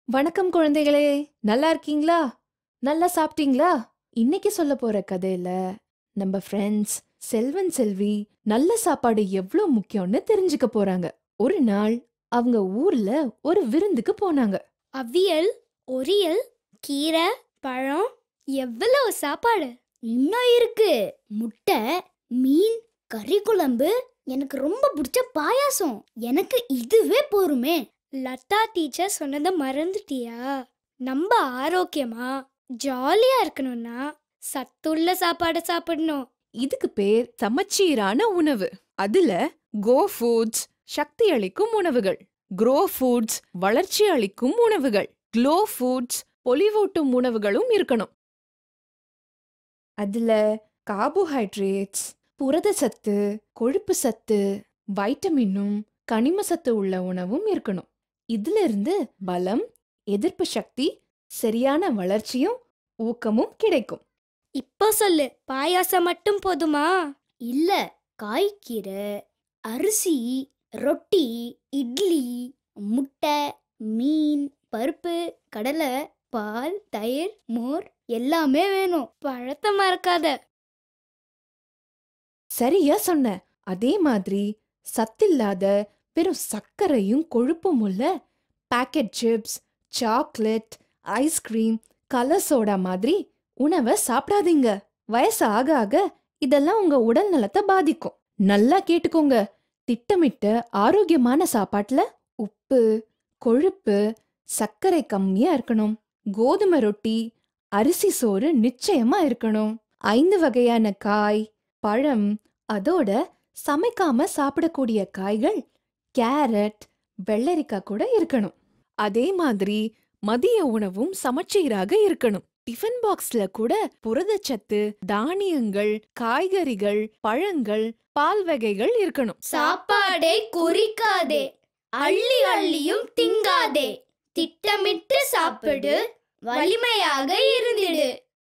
வணக்கம் குழந்தைகளே நல்லா இருக்கீங்களா நல்லா சாப்பிட்டீங்களா இன்னைக்கு சொல்ல போற கதையில நம்ம ஃப்ரெண்ட்ஸ் செல்வன் செல்வி நல்ல சாப்பாடு எவ்ளோ முக்கியம்னு தெரிஞ்சுக்க போறாங்க ஒரு நாள் அவங்க ஊர்ல ஒரு விருந்துக்கு போனாங்க அவியல் ஒரியல் கீரை பழம் எவ்வளவு சாப்பாடு இன்னும் இருக்கு முட்டை மீன் கறி குழம்பு எனக்கு ரொம்ப பிடிச்ச பாயாசம் எனக்கு இதுவே போருமே லதா டீச்சர் சொன்னதை மறந்துட்டியா நம்ம ஆரோக்கியமா ஜாலியா இருக்கணும்னா சத்துள்ள சாப்பாடு சாப்பிடணும் இதுக்கு பேர் சமச்சீரான உணவு அதுல கோ ஃபுட்ஸ் சக்தி அளிக்கும் உணவுகள் க்ரோ ஃபுட்ஸ் வளர்ச்சி அளிக்கும் உணவுகள் க்ளோ ஃபுட்ஸ் பொலிவூட்டும் உணவுகளும் இருக்கணும் அதுல கார்போஹைட்ரேட்ஸ் புரத சத்து கொழுப்பு சத்து வைட்டமினும் கனிம சத்து உள்ள உணவும் இருக்கணும் இதுல இருந்து பலம் எதிர்ப்பு சக்தி சரியான வளர்ச்சியும் ஊக்கமும் கிடைக்கும் இப்போ சொல்லு பாயாசம் மட்டும் போதுமா இல்ல காய்கீரை அரிசி ரொட்டி இட்லி முட்டை மீன் பருப்பு கடலை பால் தயிர் மோர் எல்லாமே வேணும் பழத்தை மறக்காத சரியா சொன்ன அதே மாதிரி சத்தில்லாத வெறும் சர்க்கரையும் கொழுப்பும் உள்ள packet chips chocolate ice cream colour soda மாதிரி உணவை சாப்பிடாதீங்க வயசு ஆக ஆக இதெல்லாம் உங்க உடல் நலத்தை பாதிக்கும் நல்லா கேட்டுக்கோங்க திட்டமிட்ட ஆரோக்கியமான சாப்பாட்டுல உப்பு கொழுப்பு சர்க்கரை கம்மியா இருக்கணும் கோதுமை ரொட்டி அரிசி சோறு நிச்சயமா இருக்கணும் ஐந்து வகையான காய் பழம் அதோட சமைக்காம சாப்பிடக்கூடிய காய்கள் கேரட் வெள்ளரிக்காய் கூட இருக்கணும் அதே மாதிரி மதிய உணவும் சமச்சீராக இருக்கணும் டிஃபன் பாக்ஸ்ல கூட புரதச்சத்து தானியங்கள் காய்கறிகள் பழங்கள் பால் வகைகள் இருக்கணும் சாப்பாடை குறிக்காதே அள்ளி அள்ளியும் திங்காதே திட்டமிட்டு சாப்பிடு வலிமையாக இருந்திடு